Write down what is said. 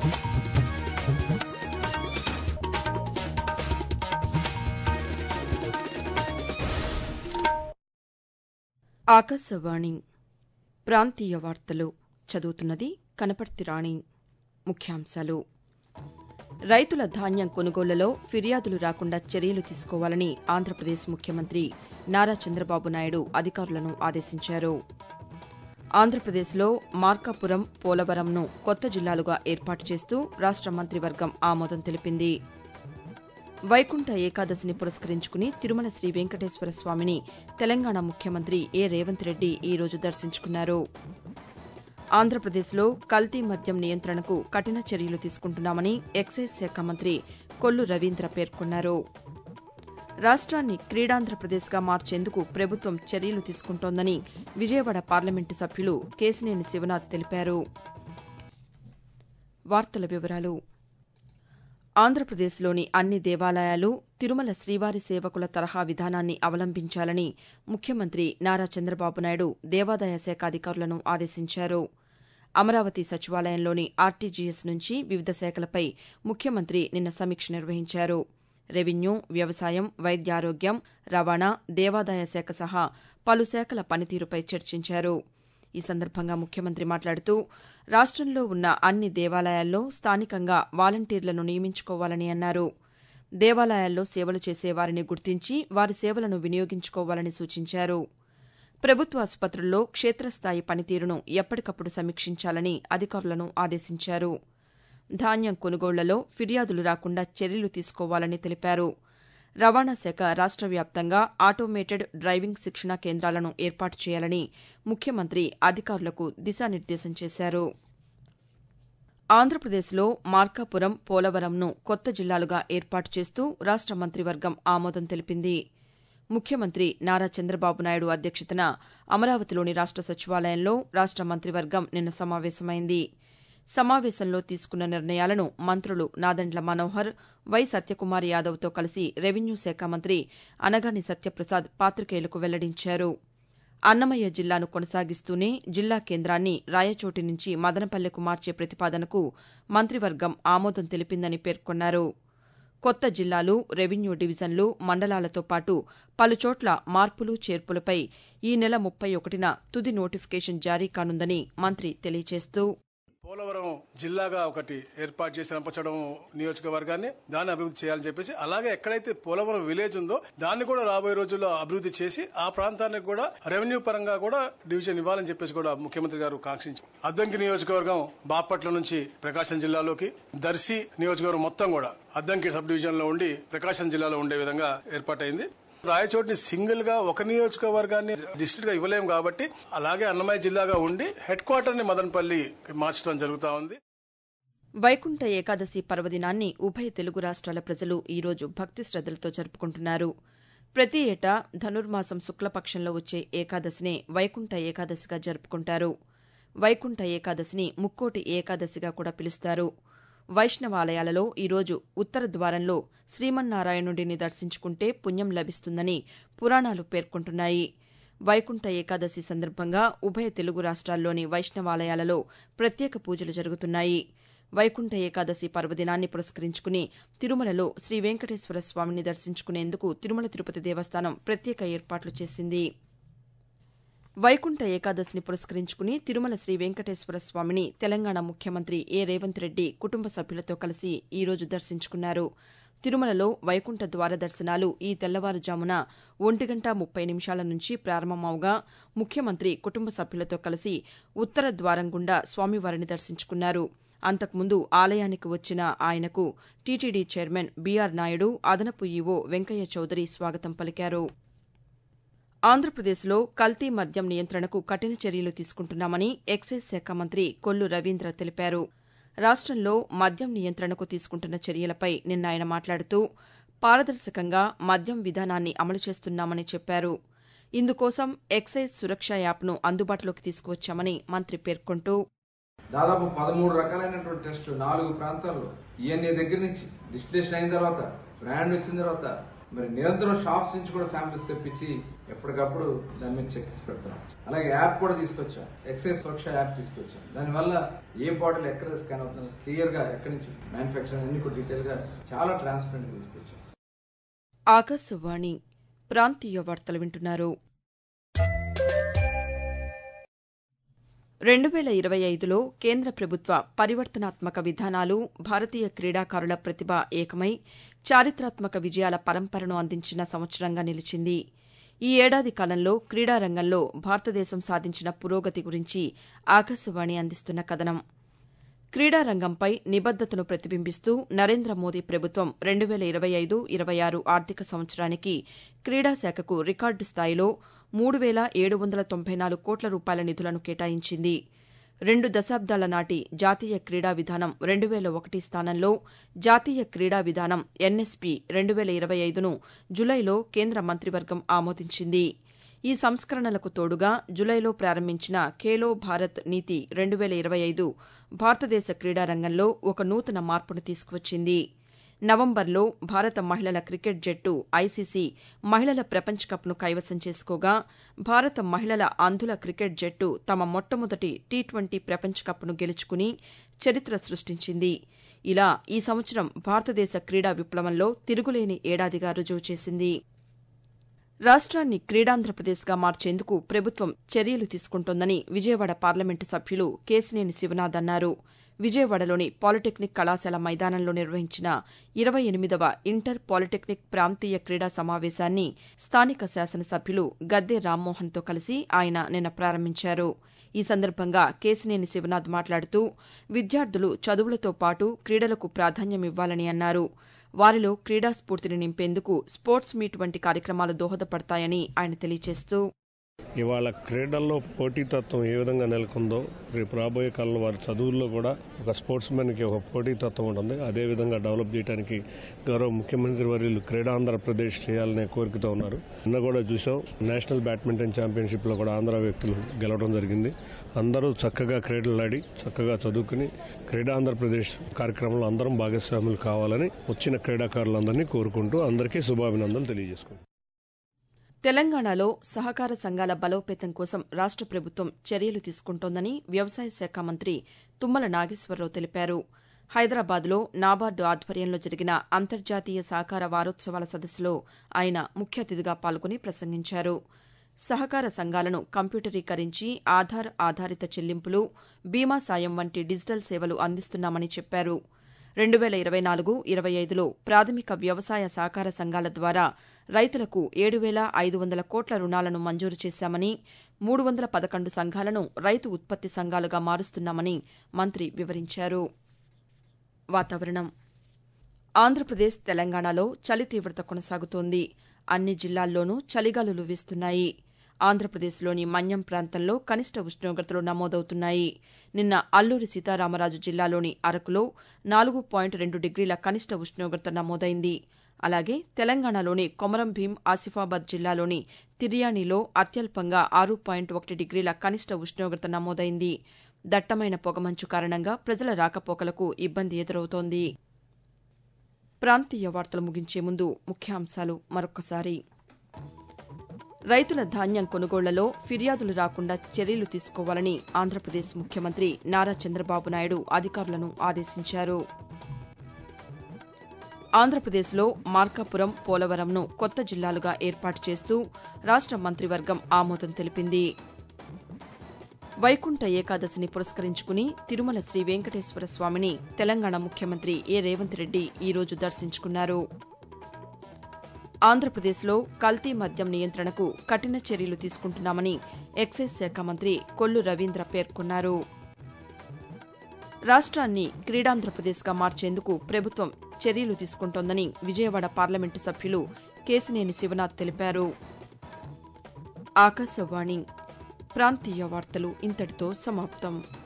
ఆకాశవాణి ప్రాంతీయ వార్తలు చదువుతున్నది కనపర్తి రాణి ముఖ్యాంశాలు రైతుల ధాన్యం కొనుగోళ్లలో ఫిర్యాదులు రాకుండా చర్యలు తీసుకోవాలని ఆంధ్రప్రదేశ్ ముఖ్యమంత్రి నారా చంద్రబాబు నాయుడు అధికారులను ఆదేశించారు ఆంధ్రప్రదేశ్లో మార్కాపురం పోలవరంను కొత్త జిల్లాలుగా ఏర్పాటు చేస్తూ రాష్ట మంత్రివర్గం ఆమోదం తెలిపింది వైకుంఠ ఏకాదశిని పురస్కరించుకుని తిరుమల శ్రీ వెంకటేశ్వర స్వామిని తెలంగాణ ముఖ్యమంత్రి ఏ రేవంత్ రెడ్డి ఈ రోజు దర్శించుకున్నారు ఆంధ్రప్రదేశ్లో కల్తీ మద్యం నియంత్రణకు కఠిన చర్యలు తీసుకుంటున్నామని ఎక్సైజ్ శాఖ మంత్రి కొల్లు రవీంద్ర పేర్కొన్నారు రాష్ట్రాన్ని క్రీడాంధ్రప్రదేశ్గా మార్చేందుకు ప్రభుత్వం చర్యలు తీసుకుంటోందని విజయవాడ పార్లమెంటు సభ్యులు కేశినేని శివనాథ్ తెలిపారు వార్తల వివరాలు ఆంధ్రప్రదేశ్లోని అన్ని దేవాలయాలు తిరుమల శ్రీవారి సేవకుల తరహా విధానాన్ని అవలంబించాలని ముఖ్యమంత్రి నారా చంద్రబాబు నాయుడు దేవాదాయ శాఖ అధికారులను ఆదేశించారు అమరావతి సచివాలయంలోని ఆర్టీజీఎస్ నుంచి వివిధ శాఖలపై ముఖ్యమంత్రి నిన్న సమీక్ష నిర్వహించారు రెవెన్యూ వ్యవసాయం వైద్యారోగ్యం రవాణా దేవాదాయ శాఖ సహా పలు శాఖల పనితీరుపై చర్చించారు ఈ సందర్భంగా ముఖ్యమంత్రి మాట్లాడుతూ రాష్టంలో ఉన్న అన్ని దేవాలయాల్లో స్థానికంగా వాలంటీర్లను నియమించుకోవాలని అన్నారు దేవాలయాల్లో సేవలు చేసే వారిని గుర్తించి వారి సేవలను వినియోగించుకోవాలని సూచించారు ప్రభుత్వ ఆసుపత్రుల్లో క్షేత్రస్థాయి పనితీరును ఎప్పటికప్పుడు సమీక్షించాలని అధికారులను ఆదేశించారు ధాన్యం కొనుగోళ్లలో ఫిర్యాదులు రాకుండా చర్యలు తీసుకోవాలని తెలిపారు రవాణా శాఖ రాష్ట్ర వ్యాప్తంగా ఆటోమేటెడ్ డ్రైవింగ్ శిక్షణా కేంద్రాలను ఏర్పాటు చేయాలని ముఖ్యమంత్రి అధికారులకు దిశానిర్దేశం చేశారు ఆంధ్రప్రదేశ్లో మార్కాపురం పోలవరంను కొత్త జిల్లాలుగా ఏర్పాటు చేస్తూ రాష్ట మంత్రివర్గం ఆమోదం తెలిపింది ముఖ్యమంత్రి నారా చంద్రబాబు నాయుడు అధ్యక్షతన అమరావతిలోని రాష్ట సచివాలయంలో రాష్ట మంత్రివర్గం నిన్న సమావేశమైంది సమావేశంలో తీసుకున్న నిర్ణయాలను మంత్రులు నాదెండ్ల మనోహర్ వై సత్యకుమార్ యాదవ్తో కలిసి రెవెన్యూ శాఖ మంత్రి అనగాని సత్యప్రసాద్ పాతికేయులకు వెల్లడించారు అన్నమయ్య జిల్లాను కొనసాగిస్తూనే జిల్లా కేంద్రాన్ని రాయచోటి నుంచి మదనపల్లెకు మార్చే ప్రతిపాదనకు మంత్రివర్గం ఆమోదం తెలిపిందని పేర్కొన్నారు కొత్త జిల్లాలు రెవెన్యూ డివిజన్లు మండలాలతో పాటు పలుచోట్ల మార్పులు చేర్పులపై ఈ నెల ముప్పై ఒకటిన తుది నోటిఫికేషన్ జారీ కానుందని మంత్రి తెలియజేస్తూ పోలవరం జిల్లాగా ఒకటి ఏర్పాటు చేసి రంపచడం నియోజకవర్గాన్ని దాన్ని అభివృద్ధి చేయాలని చెప్పేసి అలాగే ఎక్కడైతే పోలవరం విలేజ్ ఉందో దాన్ని కూడా రాబోయే రోజుల్లో అభివృద్ధి చేసి ఆ ప్రాంతానికి కూడా రెవెన్యూ పరంగా కూడా డివిజన్ ఇవ్వాలని చెప్పేసి కూడా ముఖ్యమంత్రి గారు కాంక్షించారు అద్దంకి నియోజకవర్గం బాపట్ల నుంచి ప్రకాశం జిల్లాలోకి దర్శి నియోజకవర్గం మొత్తం కూడా అద్దంకి సబ్ డివిజన్ లో ఉండి ప్రకాశం జిల్లాలో ఉండే విధంగా ఏర్పాటైంది రాయచోటిని సింగిల్ గా ఒక నియోజకవర్గాన్ని డిస్ట్రిక్ట్ గా ఇవ్వలేము కాబట్టి అలాగే అన్నమయ్య జిల్లాగా ఉండి హెడ్ క్వార్టర్ ని మదనపల్లి మార్చడం జరుగుతా ఉంది వైకుంఠ ఏకాదశి పర్వదినాన్ని ఉభయ తెలుగు రాష్ట్రాల ప్రజలు ఈరోజు భక్తి శ్రద్దలతో జరుపుకుంటున్నారు ప్రతి ఏటా ధనుర్మాసం శుక్లపక్షంలో వచ్చే ఏకాదశినే వైకుంఠ ఏకాదశిగా జరుపుకుంటారు వైకుంఠ ఏకాదశిని ముక్కోటి ఏకాదశిగా కూడా పిలుస్తారు వైష్ణవాలయాలలో ఈరోజు ఉత్తర ద్వారంలో శ్రీమన్నారాయణుడిని దర్శించుకుంటే పుణ్యం లభిస్తుందని పురాణాలు పేర్కొంటున్నాయి వైకుంఠ ఏకాదశి సందర్భంగా ఉభయ తెలుగు రాష్ట్రాల్లోని వైష్ణవాలయాలలో ప్రత్యేక పూజలు జరుగుతున్నాయి వైకుంఠ ఏకాదశి పర్వదినాన్ని పురస్కరించుకుని తిరుమలలో శ్రీ వెంకటేశ్వర స్వామిని దర్శించుకునేందుకు తిరుమల తిరుపతి దేవస్థానం ప్రత్యేక ఏర్పాట్లు చేసింది వైకుంఠ ఏకాదశిని పురస్కరించుకుని తిరుమల శ్రీ వెంకటేశ్వర స్వామిని తెలంగాణ ముఖ్యమంత్రి ఏ రేవంత్ రెడ్డి కుటుంబ సభ్యులతో కలిసి ఈ రోజు దర్శించుకున్నారు తిరుమలలో వైకుంఠ ద్వార దర్శనాలు ఈ తెల్లవారుజామున ఒంటి గంట ముప్పై నిమిషాల నుంచి ప్రారంభమవగా ముఖ్యమంత్రి కుటుంబ సభ్యులతో కలిసి ఉత్తర ద్వారం గుండా స్వామివారిని దర్శించుకున్నారు అంతకుముందు ఆలయానికి వచ్చిన ఆయనకు టీటీడీ చైర్మన్ బీఆర్ నాయుడు అదనపు ఈవో వెంకయ్య చౌదరి స్వాగతం పలికారు ఆంధ్రప్రదేశ్లో కల్తీ మద్యం నియంత్రణకు కఠిన చర్యలు తీసుకుంటున్నామని ఎక్సైజ్ శాఖ మంత్రి కొల్లు రవీంద్ర తెలిపారు రాష్టంలో మద్యం నియంత్రణకు తీసుకుంటున్న చర్యలపై నిన్న ఆయన మాట్లాడుతూ పారదర్శకంగా మద్యం విధానాన్ని అమలు చేస్తున్నామని చెప్పారు ఇందుకోసం ఎక్సైజ్ సురక్ష యాప్ను అందుబాటులోకి తీసుకువచ్చామని మంత్రి పేర్కొంటూ దాదాపు పదమూడు రకాలైనటువంటి టెస్టులు నాలుగు ప్రాంతాల్లో ఈఎన్ఏ దగ్గర నుంచి డిస్టిలేషన్ అయిన తర్వాత బ్రాండ్ వచ్చిన తర్వాత మరి నిరంతరం షాప్స్ నుంచి కూడా శాంపిల్స్ తెప్పించి ఎప్పటికప్పుడు దాని మీద చెక్ పెడతాం అలాగే యాప్ కూడా తీసుకొచ్చాం ఎక్సైజ్ సురక్ష యాప్ తీసుకొచ్చాం దానివల్ల ఏ బాటిల్ ఎక్కడ స్కాన్ అవుతుందో క్లియర్ గా ఎక్కడి నుంచి మ్యానుఫ్యాక్చర్ అన్ని కూడా డీటెయిల్ గా చాలా ట్రాన్స్పరెంట్ తీసుకొచ్చాం ఆకాశవాణి ప్రాంతీయ వార్తలు వింటున్నారు రెండు వేల ఇరవై ఐదులో కేంద్ర ప్రభుత్వ పరివర్తనాత్మక విధానాలు భారతీయ క్రీడాకారుల ప్రతిభ ఏకమై చారిత్రాత్మక విజయాల పరంపరను అందించిన సంవత్సరంగా నిలిచింది ఈ ఏడాది కాలంలో క్రీడారంగంలో భారతదేశం సాధించిన పురోగతి గురించి ఆకాశవాణి అందిస్తున్న కథనం క్రీడారంగంపై నిబద్దతను ప్రతిబింబిస్తూ నరేంద్ర మోదీ ప్రభుత్వం రెండు వేల ఇరవై ఐదు ఇరవై ఆరు ఆర్థిక సంవత్సరానికి క్రీడాశాఖకు రికార్డు స్థాయిలో మూడు వేల ఏడు వందల తొంభై నాలుగు కోట్ల రూపాయల నిధులను కేటాయించింది రెండు దశాబ్దాల నాటి జాతీయ క్రీడా విధానం రెండు వేల ఒకటి స్థానంలో జాతీయ క్రీడా విధానం ఎన్ఎస్పి రెండు వేల ఇరవై ఐదును జులైలో కేంద్ర మంత్రివర్గం ఆమోదించింది ఈ సంస్కరణలకు తోడుగా జులైలో ప్రారంభించిన ఖేలో భారత్ నీతి రెండు వేల ఇరవై ఐదు భారతదేశ క్రీడారంగంలో ఒక నూతన మార్పును తీసుకువచ్చింది నవంబర్లో భారత మహిళల క్రికెట్ జట్టు ఐసీసీ మహిళల ప్రపంచ కప్ను కైవసం చేసుకోగా భారత మహిళల అంధుల క్రికెట్ జట్టు తమ మొట్టమొదటి టీ ట్వంటీ ప్రపంచ కప్ను గెలుచుకుని చరిత్ర సృష్టించింది ఇలా ఈ సంవత్సరం భారతదేశ క్రీడా విప్లవంలో తిరుగులేని ఏడాదిగా రుజువు చేసింది రాష్ట్రాన్ని క్రీడాంధ్రప్రదేశ్గా మార్చేందుకు ప్రభుత్వం చర్యలు తీసుకుంటోందని విజయవాడ పార్లమెంటు సభ్యులు కేశినేని శివనాథ్ అన్నారు విజయవాడలోని పాలిటెక్నిక్ కళాశాల మైదానంలో నిర్వహించిన ఇరవై ఎనిమిదవ ఇంటర్ పాలిటెక్నిక్ ప్రాంతీయ క్రీడా సమావేశాన్ని స్థానిక శాసనసభ్యులు గద్దె రామ్మోహన్తో కలిసి ఆయన నిన్న ప్రారంభించారు ఈ సందర్భంగా కేశినేని శివనాథ్ మాట్లాడుతూ విద్యార్థులు చదువులతో పాటు క్రీడలకు ప్రాధాన్యమివ్వాలని అన్నారు వారిలో క్రీడా స్ఫూర్తిని నింపేందుకు స్పోర్ట్స్ మీట్ వంటి కార్యక్రమాలు దోహదపడతాయని ఆయన తెలియజేస్తూ ఇవాళ క్రీడల్లో పోటీతత్వం ఏ విధంగా నెలకొందో రేపు రాబోయే కాలంలో వారి చదువుల్లో కూడా ఒక స్పోర్ట్స్ మ్యాన్కి ఒక పోటీతత్వం ఉంటుంది అదే విధంగా డెవలప్ చేయడానికి గౌరవ ముఖ్యమంత్రి వర్యులు క్రీడా ఆంధ్రప్రదేశ్ చేయాలనే కోరికతో ఉన్నారు నిన్న కూడా చూసాం నేషనల్ బ్యాడ్మింటన్ ఛాంపియన్షిప్ లో కూడా ఆంధ్ర వ్యక్తులు గెలవడం జరిగింది అందరూ చక్కగా క్రీడలు ఆడి చక్కగా చదువుకుని క్రీడా ఆంధ్రప్రదేశ్ కార్యక్రమంలో అందరం భాగస్వాములు కావాలని వచ్చిన క్రీడాకారులందరినీ కోరుకుంటూ అందరికీ శుభాభినందనలు తెలియజేసుకుంటాం తెలంగాణలో సహకార సంఘాల బలోపేతం కోసం రాష్ట ప్రభుత్వం చర్యలు తీసుకుంటోందని వ్యవసాయ శాఖ మంత్రి తుమ్మల నాగేశ్వరరావు తెలిపారు హైదరాబాద్లో నాబార్డు ఆధ్వర్యంలో జరిగిన అంతర్జాతీయ సహకార వారోత్సవాల సదస్సులో ఆయన ముఖ్య అతిథిగా పాల్గొని ప్రసంగించారు సహకార సంఘాలను కంప్యూటరీకరించి ఆధార్ ఆధారిత చెల్లింపులు బీమా సాయం వంటి డిజిటల్ సేవలు అందిస్తున్నామని చెప్పారు రెండు వేల ఇరవై నాలుగు ఇరవై ఐదులో ప్రాథమిక వ్యవసాయ సహకార సంఘాల ద్వారా రైతులకు ఏడు వేల ఐదు వందల కోట్ల రుణాలను మంజూరు చేశామని మూడు వందల పదకొండు సంఘాలను రైతు ఉత్పత్తి సంఘాలుగా మారుస్తున్నామని మంత్రి వివరించారు వాతావరణం ఆంధ్రప్రదేశ్ తెలంగాణలో చలి తీవ్రత కొనసాగుతోంది అన్ని జిల్లాల్లోనూ చలిగాలులు వీస్తున్నాయి ఆంధ్రప్రదేశ్లోని మన్యం ప్రాంతంలో కనిష్ట ఉష్ణోగ్రతలు నమోదవుతున్నాయి నిన్న అల్లూరి సీతారామరాజు జిల్లాలోని అరకులో నాలుగు పాయింట్ రెండు డిగ్రీల కనిష్ట ఉష్ణోగ్రత నమోదైంది అలాగే తెలంగాణలోని కొమరం భీం ఆసిఫాబాద్ జిల్లాలోని తిర్యానీలో అత్యల్పంగా ఆరు పాయింట్ ఒకటి డిగ్రీల కనిష్ట ఉష్ణోగ్రత నమోదైంది దట్టమైన పొగమంచు కారణంగా ప్రజల రాకపోకలకు ఇబ్బంది ఎదురవుతోంది ప్రాంతీయ వార్తలు ముగించే ముందు ముఖ్యాంశాలు మరొకసారి రైతుల ధాన్యం కొనుగోళ్లలో ఫిర్యాదులు రాకుండా చర్యలు తీసుకోవాలని ఆంధ్రప్రదేశ్ ముఖ్యమంత్రి నారా చంద్రబాబు నాయుడు అధికారులను ఆదేశించారు ఆంధ్రప్రదేశ్లో మార్కాపురం పోలవరంను కొత్త జిల్లాలుగా ఏర్పాటు చేస్తూ రాష్ట మంత్రివర్గం ఆమోదం తెలిపింది వైకుంఠ ఏకాదశిని పురస్కరించుకుని తిరుమల శ్రీ వెంకటేశ్వర స్వామిని తెలంగాణ ముఖ్యమంత్రి ఏ రేవంత్ రెడ్డి ఈరోజు దర్శించుకున్నారు ఆంధ్రప్రదేశ్లో కల్తీ మద్యం నియంత్రణకు కఠిన చర్యలు తీసుకుంటున్నామని ఎక్సైజ్ శాఖ మంత్రి కొల్లు రవీంద్ర పేర్కొన్నారు రాష్ట్రాన్ని క్రీడాంధ్రప్రదేశ్గా మార్చేందుకు ప్రభుత్వం చర్యలు తీసుకుంటోందని విజయవాడ పార్లమెంటు సభ్యులు కేసినేని శివనాథ్ తెలిపారు ఆకాశవాణి ప్రాంతీయ వార్తలు ఇంతటితో సమాప్తం